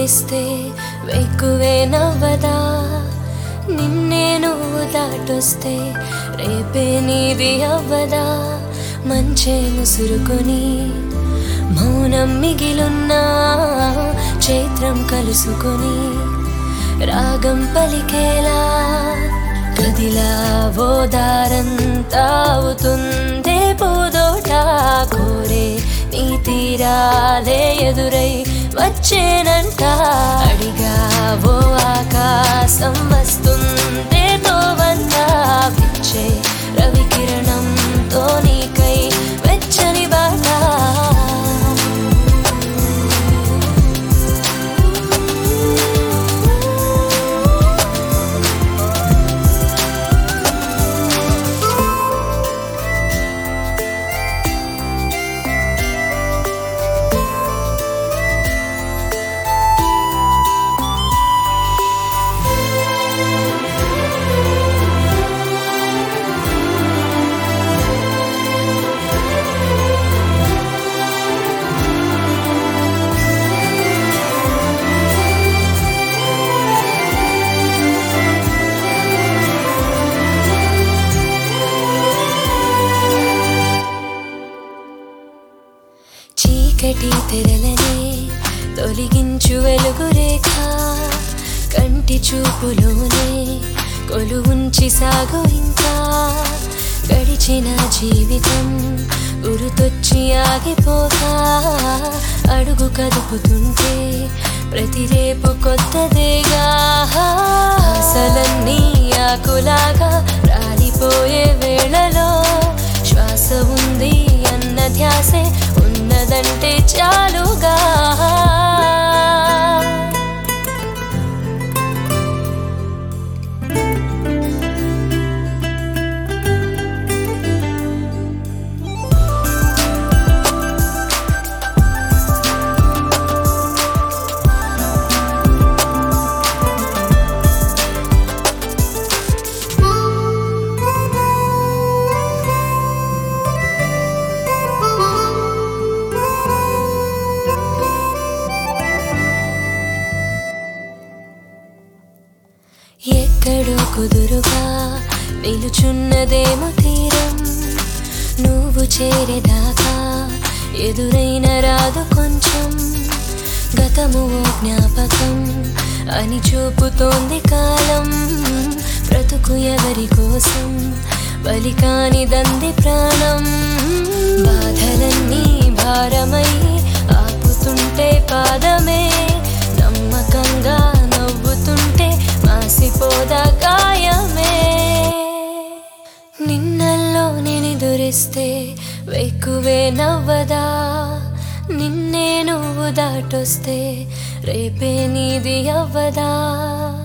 నిదురిస్తే వెక్కువే నవ్వదా నిన్నే నువ్వు దాటొస్తే రేపే నీది అవ్వదా మంచే ముసురుకొని మౌనం మిగిలున్నా చైత్రం కలుసుకొని రాగం పలికేలా గదిలా ఓదారంతా అవుతుందే పోదోట కోరే నీ తీరాలే ఎదురై వచ్చేనంట అడిగా ఓ ఆకాశం వస్తుందే తోవంత పిచ్చే రవికిరణంతో నీకై వెచ్చని బాట చీకటి తెరలనే తొలగించు వెలుగు రేఖ కంటి చూపులోనే కొలువుంచి సాగు ఇంకా గడిచిన జీవితం గురుతొచ్చి ఆగిపోగా అడుగు కదుపుతుంటే ప్రతి రేపు కొత్తదేగా అసలన్నీ ఆకులాగా రాలిపోయే వేళలో శ్వాస ఉంది అన్న ధ్యాసే ఉన్నదంటే చాలుగా ఎక్కడో కుదురుగా నిలుచున్నదేమో తీరం నువ్వు చేరేదాకా ఎదురైన రాదు కొంచెం గతము ఓ జ్ఞాపకం అని చూపుతోంది కాలం బ్రతుకు ఎవరి కోసం బలి కానిదంది ప్రాణం బాధలన్నీ భారమై ఆపుతుంటే పాదమే నమ్మకంగా నవ్వుతుంటే మాసిపోదా గాయమే నిన్నల్లో నేనిదురిస్తే వెక్కువే నవ్వదా నిన్నే నువ్వు దాటొస్తే రేపే నీది అవ్వదా